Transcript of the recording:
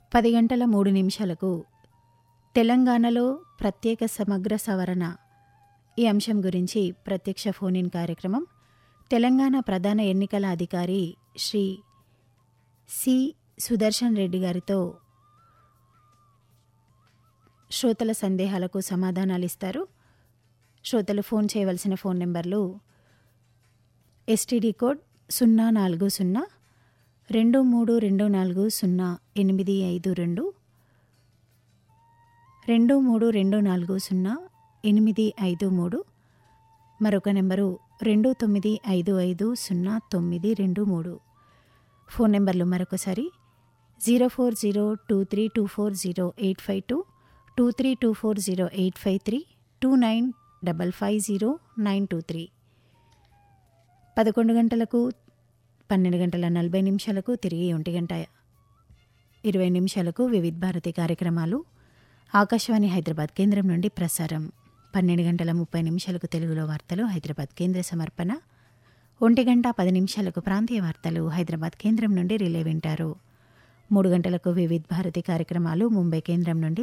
పది గంటల మూడు నిమిషాలకు తెలంగాణలో ప్రత్యేక సమగ్ర సవరణ ఈ అంశం గురించి ప్రత్యక్ష ఫోన్ ఇన్ కార్యక్రమం తెలంగాణ ప్రధాన ఎన్నికల అధికారి శ్రీ సి సుదర్శన్ రెడ్డి గారితో శ్రోతల సందేహాలకు సమాధానాలు ఇస్తారు శ్రోతలు ఫోన్ చేయవలసిన ఫోన్ నెంబర్లు ఎస్టీడీ కోడ్ సున్నా నాలుగు సున్నా రెండు మూడు రెండు నాలుగు సున్నా ఎనిమిది ఐదు రెండు రెండు మూడు రెండు నాలుగు సున్నా ఎనిమిది ఐదు మూడు మరొక నెంబరు రెండు తొమ్మిది ఐదు ఐదు సున్నా తొమ్మిది రెండు మూడు ఫోన్ నెంబర్లు మరొకసారి zero four zero two three two four zero eight five two two three two four zero eight five three two nine double five zero nine two three పదకొండు గంటలకు పన్నెండు గంటల నలభై నిమిషాలకు తిరిగి ఒంటి గంట ఇరవై నిమిషాలకు వివిధ్ భారతి కార్యక్రమాలు ఆకాశవాణి హైదరాబాద్ కేంద్రం నుండి ప్రసారం పన్నెండు గంటల ముప్పై నిమిషాలకు తెలుగులో వార్తలు హైదరాబాద్ కేంద్ర సమర్పణ ఒంటి గంట పది నిమిషాలకు ప్రాంతీయ వార్తలు హైదరాబాద్ కేంద్రం నుండి రిలే వింటారు మూడు గంటలకు వివిధ్ భారతి కార్యక్రమాలు ముంబై కేంద్రం నుండి